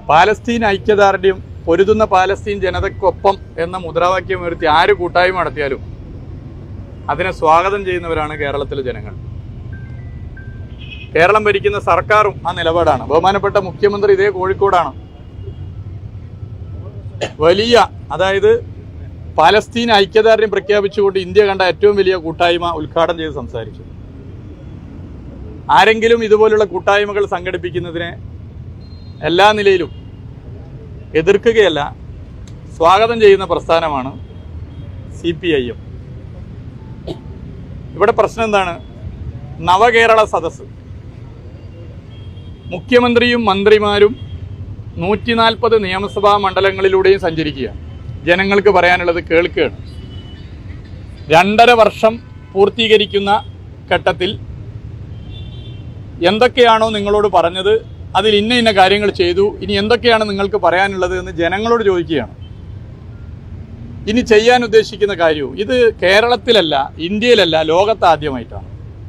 Palestine ഐക്യദാർഢ്യം പൊരുതുന്ന Palestine ജനതയ്ക്കൊപ്പം എന്ന മുദ്രാവാക്യം ഉയർത്തി ആര് കൂട്ടായ്മ നടത്തിയാലും അതിനെ സ്വാഗതം ചെയ്യുന്നവരാണ് കേരളത്തിലെ ജനങ്ങൾ കേരളം ഭരിക്കുന്ന സർക്കാരും ആ നിലപാടാണ് ബഹുമാനപ്പെട്ട മുഖ്യമന്ത്രി ഇതേ കോഴിക്കോടാണ് വലിയ അതായത് പാലസ്തീൻ ഐക്യദാർഢ്യം പ്രഖ്യാപിച്ചുകൊണ്ട് ഇന്ത്യ കണ്ട ഏറ്റവും വലിയ കൂട്ടായ്മ ഉദ്ഘാടനം ചെയ്ത് സംസാരിച്ചു ആരെങ്കിലും ഇതുപോലുള്ള കൂട്ടായ്മകൾ സംഘടിപ്പിക്കുന്നതിനെ എല്ലാ നിലയിലും എതിർക്കുകയല്ല സ്വാഗതം ചെയ്യുന്ന പ്രസ്ഥാനമാണ് സി പി ഐ എം ഇവിടെ പ്രശ്നം എന്താണ് നവകേരള സദസ്സ് മുഖ്യമന്ത്രിയും മന്ത്രിമാരും നൂറ്റി നാൽപ്പത് നിയമസഭാ മണ്ഡലങ്ങളിലൂടെയും സഞ്ചരിക്കുകയാണ് ജനങ്ങൾക്ക് പറയാനുള്ളത് കേൾക്കുകയാണ് രണ്ടര വർഷം പൂർത്തീകരിക്കുന്ന ഘട്ടത്തിൽ എന്തൊക്കെയാണോ നിങ്ങളോട് പറഞ്ഞത് അതിൽ ഇന്ന ഇന്ന കാര്യങ്ങൾ ചെയ്തു ഇനി എന്തൊക്കെയാണ് നിങ്ങൾക്ക് പറയാനുള്ളത് എന്ന് ജനങ്ങളോട് ചോദിക്കുകയാണ് ഇനി ചെയ്യാൻ ഉദ്ദേശിക്കുന്ന കാര്യവും ഇത് കേരളത്തിലല്ല ഇന്ത്യയിലല്ല ലോകത്താദ്യമായിട്ടാണ്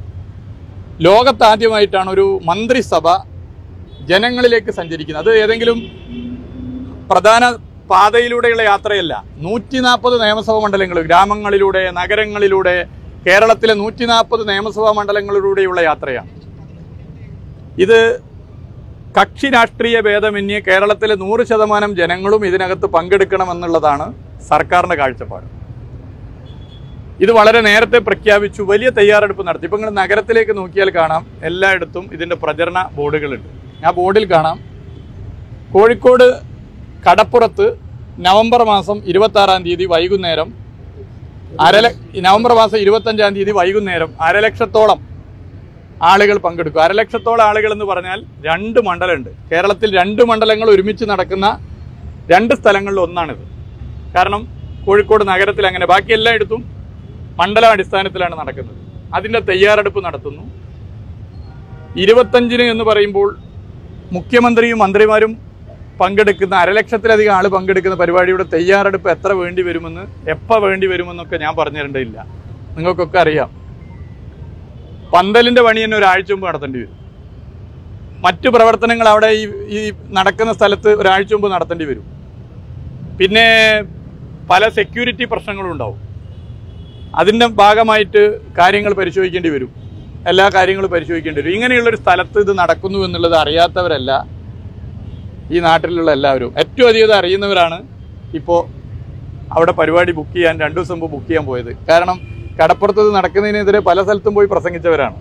ലോകത്താദ്യമായിട്ടാണ് ഒരു മന്ത്രിസഭ ജനങ്ങളിലേക്ക് സഞ്ചരിക്കുന്നത് അത് ഏതെങ്കിലും പ്രധാന പാതയിലൂടെയുള്ള യാത്രയല്ല നൂറ്റി നാൽപ്പത് നിയമസഭാ മണ്ഡലങ്ങൾ ഗ്രാമങ്ങളിലൂടെ നഗരങ്ങളിലൂടെ കേരളത്തിലെ നൂറ്റി നാൽപ്പത് നിയമസഭാ മണ്ഡലങ്ങളിലൂടെയുള്ള യാത്രയാണ് ഇത് കക്ഷി രാഷ്ട്രീയ ഭേദമന്യേ കേരളത്തിലെ നൂറ് ശതമാനം ജനങ്ങളും ഇതിനകത്ത് പങ്കെടുക്കണമെന്നുള്ളതാണ് സർക്കാരിന്റെ കാഴ്ചപ്പാട് ഇത് വളരെ നേരത്തെ പ്രഖ്യാപിച്ചു വലിയ തയ്യാറെടുപ്പ് നടത്തി ഇപ്പം നിങ്ങൾ നഗരത്തിലേക്ക് നോക്കിയാൽ കാണാം എല്ലായിടത്തും ഇതിന്റെ പ്രചരണ ബോർഡുകളുണ്ട് ആ ബോർഡിൽ കാണാം കോഴിക്കോട് കടപ്പുറത്ത് നവംബർ മാസം ഇരുപത്തി ആറാം തീയതി വൈകുന്നേരം അരല നവംബർ മാസം ഇരുപത്തഞ്ചാം തീയതി വൈകുന്നേരം അരലക്ഷത്തോളം ആളുകൾ പങ്കെടുക്കും അരലക്ഷത്തോളം ആളുകൾ എന്ന് പറഞ്ഞാൽ രണ്ട് മണ്ഡലമുണ്ട് കേരളത്തിൽ രണ്ട് മണ്ഡലങ്ങൾ ഒരുമിച്ച് നടക്കുന്ന രണ്ട് സ്ഥലങ്ങളിൽ ഒന്നാണിത് കാരണം കോഴിക്കോട് നഗരത്തിൽ അങ്ങനെ ബാക്കി എല്ലായിടത്തും മണ്ഡലം അടിസ്ഥാനത്തിലാണ് നടക്കുന്നത് അതിൻ്റെ തയ്യാറെടുപ്പ് നടത്തുന്നു ഇരുപത്തഞ്ചിന് എന്ന് പറയുമ്പോൾ മുഖ്യമന്ത്രിയും മന്ത്രിമാരും പങ്കെടുക്കുന്ന അരലക്ഷത്തിലധികം ആൾ പങ്കെടുക്കുന്ന പരിപാടിയുടെ തയ്യാറെടുപ്പ് എത്ര വേണ്ടി വരുമെന്ന് എപ്പോൾ വേണ്ടി വരുമെന്നൊക്കെ ഞാൻ പറഞ്ഞു തരേണ്ടതില്ല നിങ്ങൾക്കൊക്കെ അറിയാം പന്തലിന്റെ പണി തന്നെ ഒരാഴ്ച മുമ്പ് നടത്തേണ്ടി വരും മറ്റു പ്രവർത്തനങ്ങൾ അവിടെ ഈ ഈ നടക്കുന്ന സ്ഥലത്ത് ഒരാഴ്ച മുമ്പ് നടത്തേണ്ടി വരും പിന്നെ പല സെക്യൂരിറ്റി പ്രശ്നങ്ങളും ഉണ്ടാവും അതിൻ്റെ ഭാഗമായിട്ട് കാര്യങ്ങൾ പരിശോധിക്കേണ്ടി വരും എല്ലാ കാര്യങ്ങളും പരിശോധിക്കേണ്ടി വരും ഇങ്ങനെയുള്ളൊരു സ്ഥലത്ത് ഇത് നടക്കുന്നു എന്നുള്ളത് അറിയാത്തവരല്ല ഈ നാട്ടിലുള്ള എല്ലാവരും ഏറ്റവും അധികം ഇത് അറിയുന്നവരാണ് ഇപ്പോൾ അവിടെ പരിപാടി ബുക്ക് ചെയ്യാൻ രണ്ടു ദിവസം മുമ്പ് ബുക്ക് ചെയ്യാൻ പോയത് കാരണം കടപ്പുറത്ത് ഇത് നടക്കുന്നതിനെതിരെ പല സ്ഥലത്തും പോയി പ്രസംഗിച്ചവരാണ്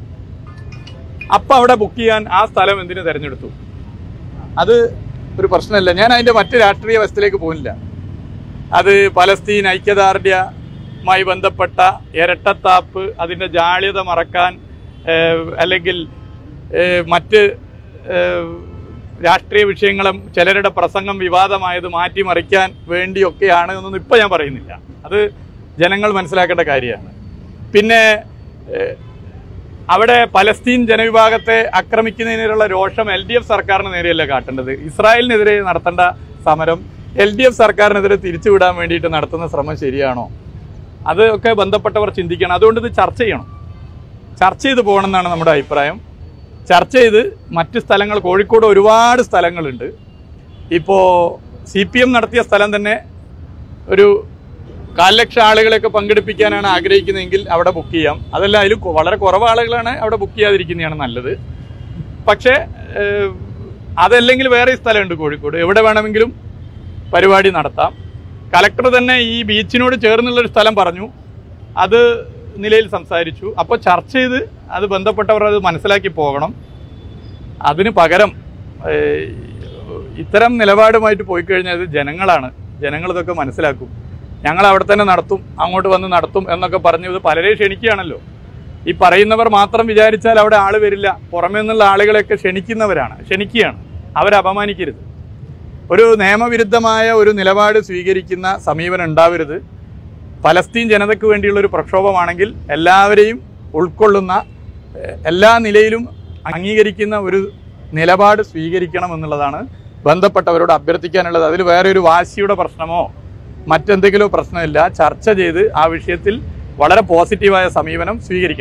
അപ്പം അവിടെ ബുക്ക് ചെയ്യാൻ ആ സ്ഥലം എന്തിനു തിരഞ്ഞെടുത്തു അത് ഒരു പ്രശ്നമല്ല ഞാൻ അതിൻ്റെ മറ്റ് രാഷ്ട്രീയ വശത്തിലേക്ക് പോകുന്നില്ല അത് പലസ്തീൻ ഐക്യദാർഢ്യമായി ബന്ധപ്പെട്ട ഇരട്ടത്താപ്പ് അതിൻ്റെ ജാള്യത മറക്കാൻ ഏഹ്, അല്ലെങ്കിൽ ഏഹ്, മറ്റ് ഏഹ്, രാഷ്ട്രീയ വിഷയങ്ങളും ചിലരുടെ പ്രസംഗം വിവാദമായത് മാറ്റിമറിക്കാൻ വേണ്ടിയൊക്കെയാണ് എന്നൊന്നും ഇപ്പം ഞാൻ പറയുന്നില്ല അത് ജനങ്ങൾ മനസ്സിലാക്കേണ്ട കാര്യമാണ് പിന്നെ ഏഹ്, അവിടെ പലസ്തീൻ ജനവിഭാഗത്തെ ആക്രമിക്കുന്നതിനുള്ള രോഷം എൽ ഡി എഫ് സർക്കാരിന് നേരെയല്ല കാട്ടേണ്ടത് ഇസ്രായേലിനെതിരെ നടത്തേണ്ട സമരം എൽ ഡി എഫ് സർക്കാരിനെതിരെ തിരിച്ചുവിടാൻ വേണ്ടിയിട്ട് നടത്തുന്ന ശ്രമം ശരിയാണോ അതൊക്കെ ബന്ധപ്പെട്ടവർ ചിന്തിക്കണം അതുകൊണ്ട് ഇത് ചർച്ച ചെയ്യണം ചർച്ച ചെയ്ത് പോകണം എന്നാണ് നമ്മുടെ അഭിപ്രായം ചർച്ച ചെയ്ത് മറ്റ് സ്ഥലങ്ങൾ കോഴിക്കോട് ഒരുപാട് സ്ഥലങ്ങളുണ്ട് ഇപ്പോൾ സി പി എം നടത്തിയ സ്ഥലം തന്നെ ഒരു കാൽ ലക്ഷം ആളുകളെയൊക്കെ പങ്കെടുപ്പിക്കാനാണ് ആഗ്രഹിക്കുന്നതെങ്കിൽ അവിടെ ബുക്ക് ചെയ്യാം അതല്ല അതിൽ കൊ- വളരെ കുറവ് ആളുകളാണ് അവിടെ ബുക്ക് ചെയ്യാതിരിക്കുന്നതാണ് നല്ലത് പക്ഷേ ഏഹ്, അതല്ലെങ്കിൽ വേറെ സ്ഥലമുണ്ട് കോഴിക്കോട് എവിടെ വേണമെങ്കിലും പരിപാടി നടത്താം കലക്ടർ തന്നെ ഈ ബീച്ചിനോട് ചേർന്നുള്ളൊരു സ്ഥലം പറഞ്ഞു അത് നിലയിൽ സംസാരിച്ചു അപ്പോൾ ചർച്ച ചെയ്ത് അത് ബന്ധപ്പെട്ടവർ അത് മനസ്സിലാക്കി പോകണം അതിന് പകരം ഏഹ്, ഇത്തരം നിലപാടുമായിട്ട് പോയി കഴിഞ്ഞാൽ ഇത് ജനങ്ങളാണ് ജനങ്ങൾ ഇതൊക്കെ മനസ്സിലാക്കും ഞങ്ങൾ അവിടെ തന്നെ നടത്തും അങ്ങോട്ട് വന്ന് നടത്തും എന്നൊക്കെ പറഞ്ഞു ഇത് പലരെയും ക്ഷണിക്കുകയാണല്ലോ ഈ പറയുന്നവർ മാത്രം വിചാരിച്ചാൽ അവിടെ ആള് വരില്ല പുറമേ നിന്നുള്ള ആളുകളെയൊക്കെ ക്ഷണിക്കുന്നവരാണ് ക്ഷണിക്കുകയാണ് അവരെ അപമാനിക്കരുത് ഒരു നിയമവിരുദ്ധമായ ഒരു നിലപാട് സ്വീകരിക്കുന്ന സമീപനം ഉണ്ടാവരുത് പലസ്തീൻ ജനതയ്ക്ക് വേണ്ടിയുള്ള ഒരു പ്രക്ഷോഭമാണെങ്കിൽ എല്ലാവരെയും ഉൾക്കൊള്ളുന്ന എഹ്, എല്ലാ നിലയിലും അംഗീകരിക്കുന്ന ഒരു നിലപാട് സ്വീകരിക്കണം എന്നുള്ളതാണ് ബന്ധപ്പെട്ടവരോട് അഭ്യർത്ഥിക്കാനുള്ളത് അതിൽ വേറെ ഒരു വാശിയുടെ പ്രശ്നമോ മറ്റെന്തെങ്കിലും പ്രശ്നമില്ല ചർച്ച ചെയ്ത് ആ വിഷയത്തിൽ വളരെ പോസിറ്റീവായ സമീപനം സ്വീകരിക്കണം ഈ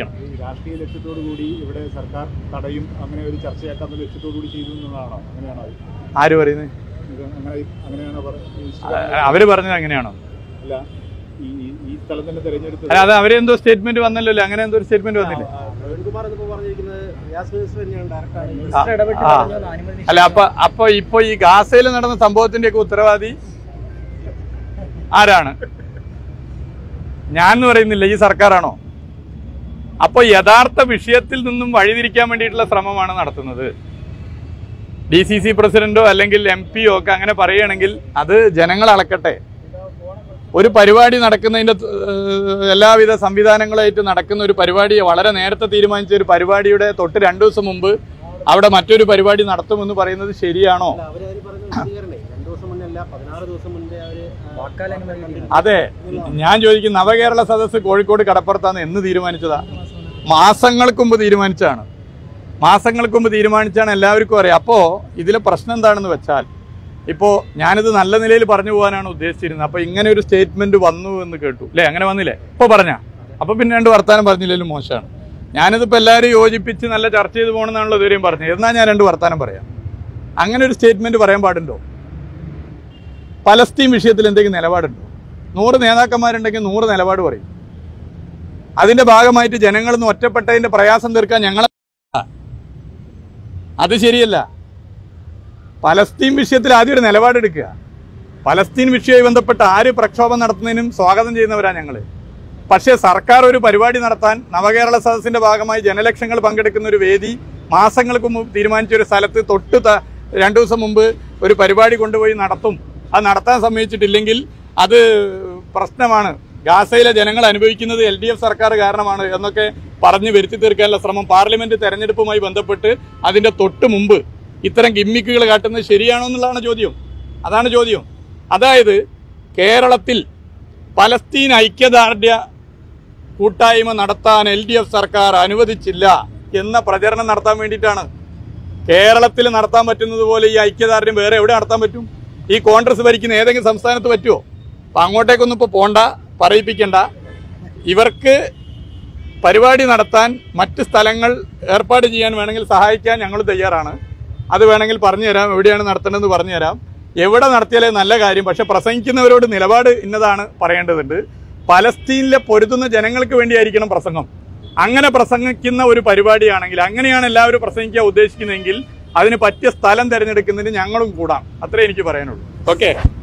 രാഷ്ട്രീയ ലക്ഷ്യത്തോടു കൂടി ഇവിടെ സർക്കാർ തടയും അങ്ങനെ ഒരു ചർച്ചയാക്കാത്ത ലക്ഷ്യത്തോടു കൂടി ചെയ്തു എന്നുള്ളതാണോ അങ്ങനെയാണോ അത്? ആര് പറയുന്നത് ഇത് അങ്ങനെ അങ്ങനെയാണോ പറ- ഈ അവര് പറഞ്ഞത് അങ്ങനെയാണോ അല്ല ഈ ഈ- ഈ സ്ഥലം തന്നെ തെരഞ്ഞെടുത്തത് അല്ല അത് അവരെന്തോ സ്റ്റേറ്റ്മെന്റ് വന്നല്ലോ അങ്ങനെ എന്തോ ഒരു സ്റ്റേറ്റ്മെന്റ് വന്നില്ലേ പ്രവീൺകുമാർ എന്നിപ്പോ പറഞ്ഞിരിക്കുന്നത് റിയാസ് മിനിസ്റ്റർ തന്നെയാണ് ഡയറക്റ്റാണ് ആ, മിനിസ്റ്റർ ഇടപെട്ട് ആ. പറഞ്ഞത് അനുമതി അല്ല അപ്പൊ അപ്പൊ ഇപ്പൊ ഈ ഗാസയിൽ നടന്ന സംഭവത്തിന്റെ ഒക്കെ ഉത്തരവാദി ആരാണ് ഞാൻ എന്ന് പറയുന്നില്ല ഈ സർക്കാരാണോ അപ്പൊ യഥാർത്ഥ വിഷയത്തിൽ നിന്നും വഴിതിരിക്കാൻ വേണ്ടിയിട്ടുള്ള ശ്രമമാണ് നടത്തുന്നത് ഡി സി സി പ്രസിഡന്റോ അല്ലെങ്കിൽ എം പിയോ ഒക്കെ അങ്ങനെ പറയുകയാണെങ്കിൽ അത് ജനങ്ങൾ അളക്കട്ടെ ഒരു പരിപാടി നടക്കുന്നതിന്റെ ഏഹ്, എല്ലാവിധ സംവിധാനങ്ങളായിട്ട് നടക്കുന്ന ഒരു പരിപാടി വളരെ നേരത്തെ തീരുമാനിച്ച ഒരു പരിപാടിയുടെ തൊട്ട് രണ്ടു ദിവസം മുമ്പ് അവിടെ മറ്റൊരു പരിപാടി നടത്തുമെന്ന് പറയുന്നത് ശരിയാണോ അല്ല അവര് പറഞ്ഞ വിശദീകരണേ രണ്ടു ദിവസം മുന്നേ അല്ല പതിനാറ് ദിവസം മുന്നേ അവര് വാക്കാൽ അനുമതി അതെ ഞാൻ ചോദിക്കും നവകേരള സദസ്സ് കോഴിക്കോട് കടപ്പുറത്താണ് എന്ന് തീരുമാനിച്ചതാ മാസങ്ങൾക്ക് മുമ്പ് തീരുമാനിച്ചതാണ് മാസങ്ങൾക്ക് മുമ്പ് തീരുമാനിച്ചാണ് എല്ലാവർക്കും അറിയാം അപ്പോൾ ഇതിലെ പ്രശ്നം എന്താണെന്ന് വെച്ചാൽ ഇപ്പോൾ ഞാനിത് നല്ല നിലയിൽ പറഞ്ഞു പോകാനാണ് ഉദ്ദേശിച്ചിരുന്നത് അപ്പോൾ ഇങ്ങനെ ഒരു സ്റ്റേറ്റ്മെന്റ് വന്നു എന്ന് കേട്ടു അല്ലേ അങ്ങനെ വന്നില്ലേ ഇപ്പോൾ പറഞ്ഞ അപ്പോൾ പിന്നെ രണ്ട് വർത്താനം പറഞ്ഞില്ലെങ്കിലും മോശമാണ് ഞാനിതിപ്പോൾ എല്ലാവരും യോജിപ്പിച്ച് നല്ല ചർച്ച ചെയ്ത് പോകണമെന്നാണല്ലോ ഇതുവരെയും പറഞ്ഞത് എന്നാൽ ഞാൻ രണ്ട് വർത്താനം പറയാം അങ്ങനെ ഒരു സ്റ്റേറ്റ്മെന്റ് പറയാൻ പാടുണ്ടോ പലസ്തീൻ വിഷയത്തിൽ എന്തെങ്കിലും നിലപാടുണ്ടോ നൂറ് നേതാക്കന്മാരുണ്ടെങ്കിൽ നൂറ് നിലപാട് പറയും അതിന്റെ ഭാഗമായിട്ട് ജനങ്ങളിൽ നിന്ന് ഒറ്റപ്പെട്ടതിന്റെ പ്രയാസം തീർക്കാൻ ഞങ്ങൾ അത് ശരിയല്ല പലസ്തീൻ വിഷയത്തിൽ ആദ്യം ഒരു നിലപാടെടുക്കുക പലസ്തീൻ വിഷയവുമായി ബന്ധപ്പെട്ട് ആര് പ്രക്ഷോഭം നടത്തുന്നതിനും സ്വാഗതം ചെയ്യുന്നവരാ ഞങ്ങൾ പക്ഷേ സർക്കാർ ഒരു പരിപാടി നടത്താൻ നവകേരള സദസ്സിന്റെ ഭാഗമായി ജനലക്ഷങ്ങൾ പങ്കെടുക്കുന്ന ഒരു വേദി മാസങ്ങൾക്ക് മുമ്പ് തീരുമാനിച്ച ഒരു സ്ഥലത്ത് തൊട്ട് ത- രണ്ടു ദിവസം മുമ്പ് ഒരു പരിപാടി കൊണ്ടുപോയി നടത്തും അത് നടത്താൻ സമ്മതിച്ചിട്ടില്ലെങ്കിൽ അത് പ്രശ്നമാണ് ഗാസയിലെ ജനങ്ങൾ അനുഭവിക്കുന്നത് എൽ ഡി എഫ് സർക്കാർ കാരണമാണ് എന്നൊക്കെ പറഞ്ഞ് വരുത്തി തീർക്കാനുള്ള ശ്രമം പാർലമെന്റ് തെരഞ്ഞെടുപ്പുമായി ബന്ധപ്പെട്ട് അതിന്റെ തൊട്ട് മുമ്പ് ഇത്തരം ഗിമ്മിക്കുകൾ കാട്ടുന്നത് ശരിയാണോ എന്നുള്ളതാണ് ചോദ്യം അതാണ് ചോദ്യം അതായത് കേരളത്തിൽ പലസ്തീൻ ഐക്യദാർഢ്യ കൂട്ടായ്മ നടത്താൻ എൽ ഡി എഫ് സർക്കാർ അനുവദിച്ചില്ല എന്ന പ്രചരണം നടത്താൻ വേണ്ടിയിട്ടാണ് കേരളത്തിൽ നടത്താൻ പറ്റുന്നത് പോലെ ഈ ഐക്യദാർഢ്യം വേറെ എവിടെ നടത്താൻ പറ്റും ഈ കോൺഗ്രസ് ഭരിക്കുന്ന ഏതെങ്കിലും സംസ്ഥാനത്ത് പറ്റുമോ അപ്പം അങ്ങോട്ടേക്കൊന്നും ഇപ്പോൾ പോണ്ട പറയിപ്പിക്കണ്ട ഇവർക്ക് പരിപാടി നടത്താൻ മറ്റ് സ്ഥലങ്ങൾ ഏർപ്പാട് ചെയ്യാൻ വേണമെങ്കിൽ സഹായിക്കാൻ ഞങ്ങൾ തയ്യാറാണ് അത് വേണമെങ്കിൽ പറഞ്ഞു തരാം എവിടെയാണ് നടത്തേണ്ടതെന്ന് പറഞ്ഞു തരാം എവിടെ നടത്തിയാലേ നല്ല കാര്യം പക്ഷെ പ്രസംഗിക്കുന്നവരോട് നിലപാട് ഇന്നതാണ് പറയേണ്ടതുണ്ട് പലസ്തീനിലെ പൊരുതുന്ന ജനങ്ങൾക്ക് വേണ്ടിയായിരിക്കണം പ്രസംഗം അങ്ങനെ പ്രസംഗിക്കുന്ന ഒരു പരിപാടിയാണെങ്കിൽ അങ്ങനെയാണ് എല്ലാവരും പ്രസംഗിക്കാൻ ഉദ്ദേശിക്കുന്നതെങ്കിൽ അതിന് പറ്റിയ സ്ഥലം തിരഞ്ഞെടുക്കുന്നതിന് ഞങ്ങളും കൂടാം അത്രേ എനിക്ക് പറയാനുള്ളൂ ഓക്കെ